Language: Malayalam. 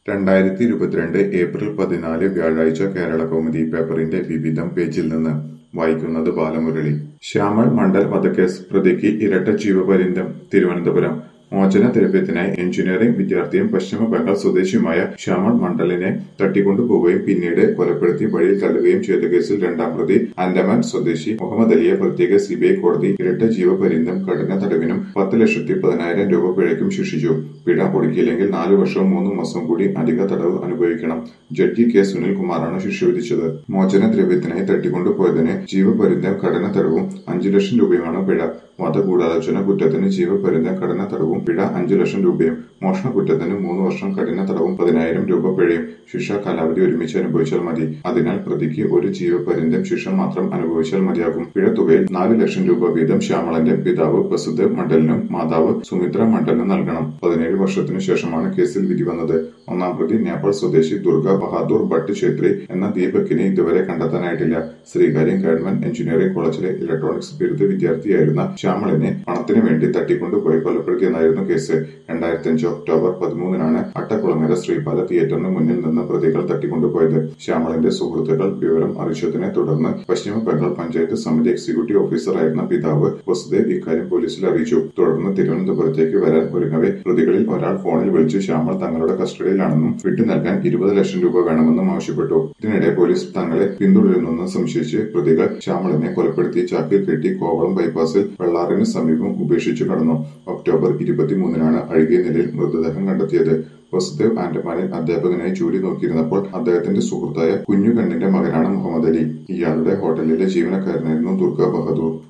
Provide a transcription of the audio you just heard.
രണ്ടായിരത്തി ഇരുപത്തിരണ്ട് ഏപ്രിൽ പതിനാല് വ്യാഴാഴ്ച കേരള കൗമുദി പേപ്പറിന്റെ വിവിധം പേജിൽ നിന്ന് വായിക്കുന്നത് ബാലമുരളി ശ്യാമൾ മണ്ഡൽ വധക്കേസ് പ്രതിക്ക് ഇരട്ട ജീവപര്യന്തം തിരുവനന്തപുരം മോചന ദ്രവ്യത്തിനായി എഞ്ചിനീയറിംഗ് വിദ്യാർത്ഥിയും പശ്ചിമ ബംഗാൾ സ്വദേശിയുമായ ശ്യാമൾ മണ്ഡലിനെ തട്ടിക്കൊണ്ടുപോവുകയും പിന്നീട് കൊലപ്പെടുത്തി വഴിയിൽ തള്ളുകയും ചെയ്ത കേസിൽ രണ്ടാം പ്രതി ആൻഡമാൻ സ്വദേശി മുഹമ്മദ് അലിയെ പ്രത്യേക സിബിഐ കോടതി ഇരട്ട ജീവപര്യന്തം കഠിന തടവിനും പത്ത് ലക്ഷത്തി പതിനായിരം രൂപ പിഴയ്ക്കും ശിക്ഷിച്ചു പിഴ ഒടുക്കിയില്ലെങ്കിൽ നാലു വർഷവും മൂന്ന് മാസം കൂടി അധിക തടവ് അനുഭവിക്കണം ജഡ്ജി കെ സുനിൽകുമാറാണ് ശിക്ഷ വിധിച്ചത് മോചന ദ്രവ്യത്തിനായി തട്ടിക്കൊണ്ടുപോയതിന് ജീവപര്യന്തം കഠിന തടവും അഞ്ചു ലക്ഷം രൂപയുമാണ് പിഴ വധഗൂഢാലോചന കുറ്റത്തിന് ജീവപര്യന്തം കഠിന തടവും പിഴ അഞ്ചു ലക്ഷം രൂപയും മോഷണ കുറ്റത്തിന് മൂന്ന് വർഷം കഠിന തടവും പതിനായിരം രൂപ പിഴയും ശിക്ഷ കാലാവധി ഒരുമിച്ച് അനുഭവിച്ചാൽ മതി അതിനാൽ പ്രതിക്ക് ഒരു ജീവപര്യന്തം ശിക്ഷ മാത്രം അനുഭവിച്ചാൽ മതിയാകും പിഴ തുകയിൽ നാല് ലക്ഷം രൂപ വീതം ശ്യാമളന്റെ പിതാവ് വസുദേവ് മണ്ഡലിനും മാതാവ് സുമിത്ര മണ്ഡലിനും നൽകണം പതിനേഴ് വർഷത്തിനു ശേഷമാണ് കേസിൽ വിധി വന്നത് ഒന്നാം പ്രതി നേപ്പാൾ സ്വദേശി ദുർഗ ബഹാദൂർ ഭട്ട് ഛേത്രി എന്ന ദീപകിനെ ഇതുവരെ കണ്ടെത്താനായിട്ടില്ല ശ്രീകാര്യം ഗവൺമെന്റ് എഞ്ചിനീയറിംഗ് കോളേജിലെ ഇലക്ട്രോണിക്സ് ബിരുദ വിദ്യാർത്ഥിയായിരുന്ന ശ്യാമളിനെ പണത്തിനു വേണ്ടി തട്ടിക്കൊണ്ടുപോയി കൊലപ്പെടുത്തിയെന്നായിരുന്നു കേസ് രണ്ടായിരത്തി അഞ്ച് ഒക്ടോബർ പതിമൂന്നിനാണ് അട്ടക്കുളങ്ങര ശ്രീപാല തിയേറ്ററിന് മുന്നിൽ നിന്ന് പ്രതികൾ തട്ടിക്കൊണ്ടുപോയത് ശ്യാമളിന്റെ സുഹൃത്തുക്കൾ വിവരം അറിയിച്ചതിനെ തുടർന്ന് പശ്ചിമ ബംഗാൾ പഞ്ചായത്ത് സമിതി എക്സിക്യൂട്ടീവ് ഓഫീസറായിരുന്ന പിതാവ് വസുദേവ് ഇക്കാര്യം പോലീസിൽ അറിയിച്ചു തുടർന്ന് തിരുവനന്തപുരത്തേക്ക് വരാൻ ഒരുങ്ങവെ പ്രതികളിൽ ഒരാൾ ഫോണിൽ വിളിച്ച് ശ്യാമൾ തങ്ങളുടെ കസ്റ്റഡിയിലാണെന്നും വിട്ടു നൽകാൻ ഇരുപത് ലക്ഷം രൂപ വേണമെന്നും ആവശ്യപ്പെട്ടു ഇതിനിടെ പോലീസ് തങ്ങളെ പിന്തുടരുന്നെന്ന് സംശയിച്ച് പ്രതികൾ ശ്യാമളിനെ കൊലപ്പെടുത്തി ചാക്കിൽ കെട്ടി കോവളം ബൈപ്പാസിൽ വെള്ളാറിന് സമീപം ഉപേക്ഷിച്ചു കടന്നു ഒക്ടോബർ ഇരുപത്തിമൂന്നിനാണ് അഴുകിയ നിലയിൽ മൃതദേഹം കണ്ടെത്തിയത് വസുദേവ് ആൻഡമാനിൽ അധ്യാപകനായി ജോലി നോക്കിയിരുന്നപ്പോൾ അദ്ദേഹത്തിന്റെ സുഹൃത്തായ കുഞ്ഞുകണ്ണിന്റെ മകനാണ് മുഹമ്മദ് അലി ഇയാളുടെ ഹോട്ടലിലെ ജീവനക്കാരനായിരുന്നു ദുർഗ ബഹദൂർ